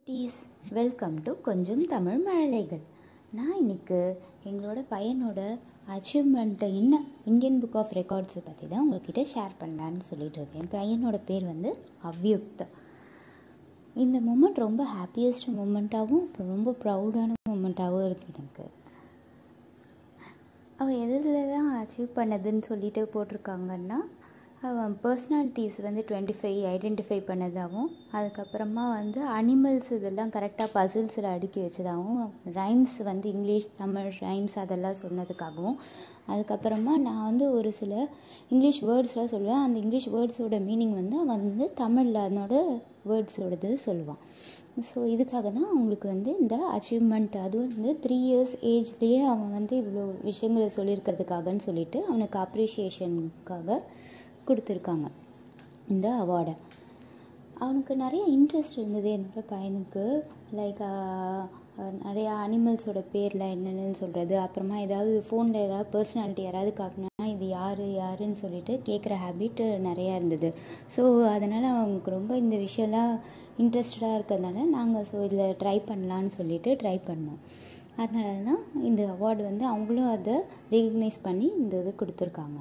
tease welcome to கொஞ்சம் தமிழ் மழலைகள் நான் இன்னைக்கு எங்களோட பையனோட அச்சீவ்மெண்ட்டை இன்னும் இந்தியன் புக் ஆஃப் ரெக்கார்ட்ஸை பற்றி தான் உங்கள்கிட்ட ஷேர் பண்ணலான்னு சொல்லிட்டு இருக்கேன் என் பையனோட பேர் வந்து அவ்யுக்த் இந்த மூமெண்ட் ரொம்ப ஹாப்பியஸ்ட் மூமெண்ட்டாகவும் அப்புறம் ரொம்ப ப்ரௌடான மூமெண்ட்டாகவும் இருக்குது எனக்கு அவன் எதில் தான் அச்சீவ் பண்ணதுன்னு சொல்லிட்டு போட்டிருக்காங்கன்னா அவன் பர்சனாலிட்டிஸ் வந்து டுவெண்ட்டி ஃபைவ் ஐடென்டிஃபை பண்ணதாகவும் அதுக்கப்புறமா வந்து அனிமல்ஸ் இதெல்லாம் கரெக்டாக பசில்ஸில் அடுக்கி வச்சதாகவும் ரைம்ஸ் வந்து இங்கிலீஷ் தமிழ் ரைம்ஸ் அதெல்லாம் சொன்னதுக்காகவும் அதுக்கப்புறமா நான் வந்து ஒரு சில இங்கிலீஷ் வேர்ட்ஸ்லாம் சொல்லுவேன் அந்த இங்கிலீஷ் வேர்ட்ஸோட மீனிங் வந்து அவன் வந்து தமிழில் அதனோட வேர்ட்ஸோடது சொல்லுவான் ஸோ இதுக்காக தான் அவங்களுக்கு வந்து இந்த அச்சீவ்மெண்ட் அதுவும் வந்து த்ரீ இயர்ஸ் ஏஜ்லேயே அவன் வந்து இவ்வளோ விஷயங்களை சொல்லியிருக்கிறதுக்காகன்னு சொல்லிட்டு அவனுக்கு அப்ரிஷியேஷனுக்காக கொடுத்துருக்காங்க இந்த அவார்டை அவனுக்கு நிறைய இன்ட்ரெஸ்ட் இருந்தது என்னோட பையனுக்கு லைக் நிறையா அனிமல்ஸோட பேரில் என்னென்னு சொல்கிறது அப்புறமா ஏதாவது ஃபோனில் ஏதாவது பர்சனாலிட்டி யாராவது காட்டினா இது யார் யாருன்னு சொல்லிட்டு கேட்குற ஹேபிட் நிறையா இருந்தது ஸோ அதனால் அவங்களுக்கு ரொம்ப இந்த விஷயம்லாம் இன்ட்ரெஸ்டடாக இருக்கிறதுனால நாங்கள் ஸோ இதில் ட்ரை பண்ணலான்னு சொல்லிட்டு ட்ரை பண்ணோம் அதனால தான் இந்த அவார்டு வந்து அவங்களும் அதை ரெகக்னைஸ் பண்ணி இந்த இது கொடுத்துருக்காங்க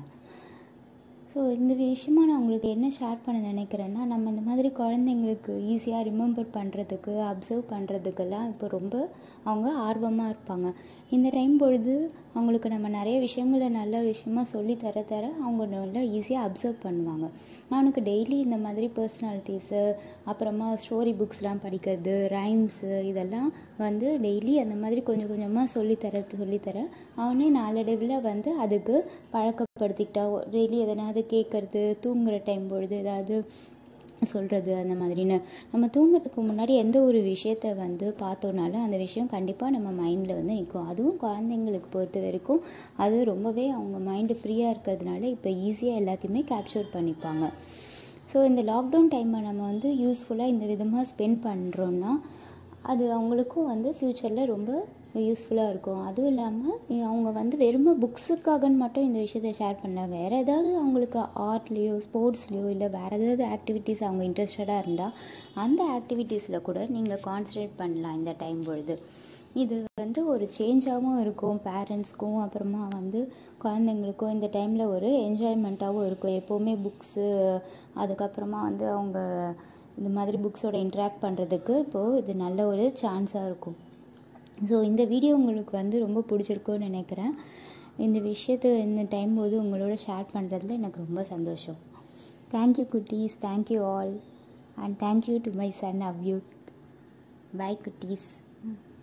ஸோ இந்த விஷயமா நான் உங்களுக்கு என்ன ஷேர் பண்ண நினைக்கிறேன்னா நம்ம இந்த மாதிரி குழந்தைங்களுக்கு ஈஸியாக ரிமெம்பர் பண்ணுறதுக்கு அப்சர்வ் பண்ணுறதுக்கெல்லாம் இப்போ ரொம்ப அவங்க ஆர்வமாக இருப்பாங்க இந்த டைம் பொழுது அவங்களுக்கு நம்ம நிறைய விஷயங்களை நல்ல விஷயமா சொல்லி தர தர அவங்க நல்லா ஈஸியாக அப்சர்வ் பண்ணுவாங்க அவனுக்கு டெய்லி இந்த மாதிரி பர்சனாலிட்டிஸு அப்புறமா ஸ்டோரி புக்ஸ்லாம் படிக்கிறது ரைம்ஸு இதெல்லாம் வந்து டெய்லி அந்த மாதிரி கொஞ்சம் கொஞ்சமாக சொல்லித்தர சொல்லித்தர அவனே நாளடைவில் வந்து அதுக்கு பழக்கப்படுத்திக்கிட்டா டெய்லி எதனாவது கேட்குறது தூங்குகிற டைம் பொழுது ஏதாவது சொல்கிறது அந்த மாதிரின்னு நம்ம தூங்குறதுக்கு முன்னாடி எந்த ஒரு விஷயத்த வந்து பார்த்தோன்னாலும் அந்த விஷயம் கண்டிப்பாக நம்ம மைண்டில் வந்து நிற்கும் அதுவும் குழந்தைங்களுக்கு பொறுத்த வரைக்கும் அது ரொம்பவே அவங்க மைண்டு ஃப்ரீயாக இருக்கிறதுனால இப்போ ஈஸியாக எல்லாத்தையுமே கேப்சர் பண்ணிப்பாங்க ஸோ இந்த லாக்டவுன் டைமை நம்ம வந்து யூஸ்ஃபுல்லாக இந்த விதமாக ஸ்பெண்ட் பண்ணுறோன்னா அது அவங்களுக்கும் வந்து ஃப்யூச்சரில் ரொம்ப யூஸ்ஃபுல்லாக இருக்கும் அதுவும் இல்லாமல் அவங்க வந்து வெறும் புக்ஸுக்காகன்னு மட்டும் இந்த விஷயத்த ஷேர் பண்ண வேறு ஏதாவது அவங்களுக்கு ஆர்ட்லேயோ ஸ்போர்ட்ஸ்லேயோ இல்லை வேறு ஏதாவது ஆக்டிவிட்டீஸ் அவங்க இன்ட்ரெஸ்டடாக இருந்தால் அந்த ஆக்டிவிட்டீஸில் கூட நீங்கள் கான்சன்ட்ரேட் பண்ணலாம் இந்த டைம் பொழுது இது வந்து ஒரு சேஞ்சாகவும் இருக்கும் பேரண்ட்ஸ்க்கும் அப்புறமா வந்து குழந்தைங்களுக்கும் இந்த டைமில் ஒரு என்ஜாய்மெண்ட்டாகவும் இருக்கும் எப்போவுமே புக்ஸு அதுக்கப்புறமா வந்து அவங்க இந்த மாதிரி புக்ஸோட இன்ட்ராக்ட் பண்ணுறதுக்கு இப்போது இது நல்ல ஒரு சான்ஸாக இருக்கும் ஸோ இந்த வீடியோ உங்களுக்கு வந்து ரொம்ப பிடிச்சிருக்குன்னு நினைக்கிறேன் இந்த விஷயத்தை இந்த டைம் போது உங்களோட ஷேர் பண்ணுறதுல எனக்கு ரொம்ப சந்தோஷம் தேங்க்யூ குட்டீஸ் thank you all and thank you to my son Avyu bye குட்டீஸ்